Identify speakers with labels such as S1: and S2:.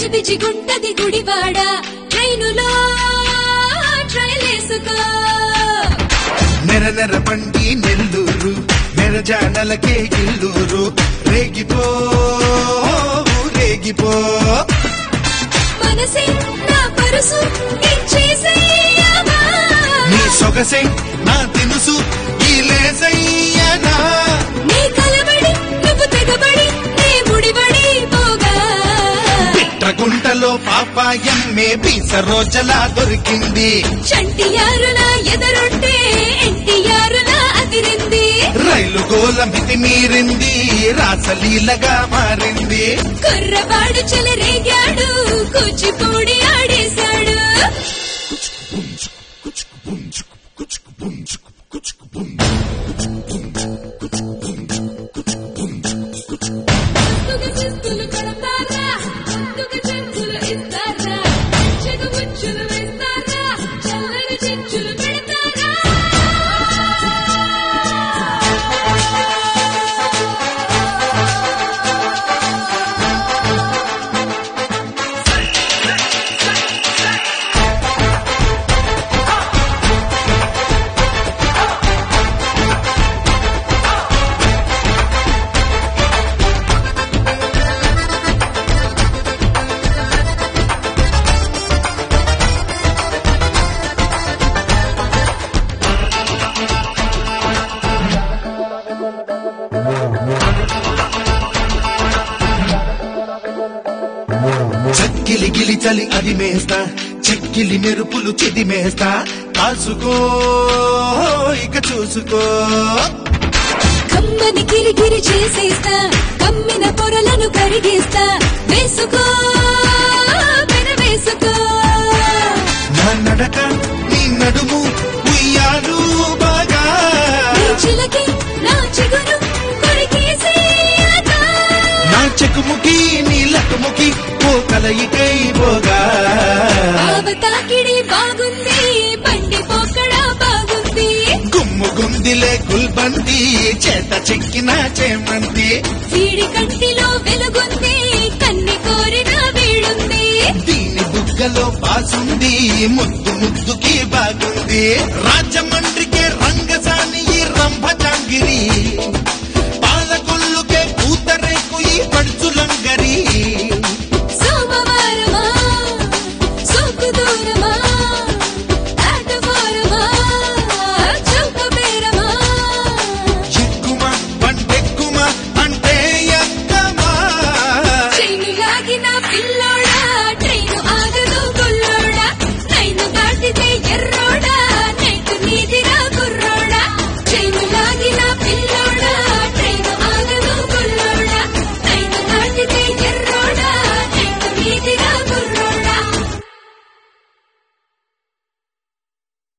S1: గజిబిజిగుంటది గుడివాడ ట్రైనులో ట్రైలేసుకో
S2: నెర నెర బండి నెల్లూరు నెరజానలకే ఇల్లూరు రేగిపో రేగిపో
S1: మనసే నా పరుసు ఇచ్చేసేయవా
S2: నీ సొగసే నా తినుసు ఈ లేసయ్యనా
S1: నీ కలబడి నువ్వు తెగబడి నీ ముడిబడి పోగా
S2: పిట్రగుంటలో పాపాయమ్మే పీస రోజలా దొరికింది
S1: చంటియారులా ఎదరుంటే ఎన్టీఆరులా అదిరింది
S2: రైలు గోల మితి మీరింది రాసలీలగా మారింది
S1: కుర్రవాడు చెలరేగాడు కూచిపూడి ఆడేశాడు ముద్దుగా చేతులు కడతారా ముద్దుగా చేతులు ఇస్తారా చెగుబుచ్చులు వేస్తారా చల్లని చెచ్చులు పెడతారా
S2: చక్కిలి గిలి చలి అది మేస్తా చెక్కిలి మెరుపులు చెది మేస్తా కాసుకో ఇక చూసుకో
S1: కమ్మని కిరికిరి చేసేస్తా కమ్మిన పొరలను కరిగిస్తా వేసుకో పెన వేసుకో
S2: నా నడక నీ నడుము ఉయ్యాలు బాగా
S1: నీ చిలకి నా చిగురు కొరికేసేయగా.
S2: నా చెకుముకి నీ లకుముకి ఓ కలయికై పోగా
S1: ఆవతాకిడి బాగుంది బండి పోకడా బాగుంది
S2: గుమ్ము గుందిలే గుల్బంది చేత చెక్కిన చేమంతి
S1: వీడి కంటిలో వెలుగుంది కన్ని కోరిన వీడుంది
S2: దీని బుగ్గలో పాసుంది ముద్దు ముద్దుకి బాగుంది రాజమండ్రి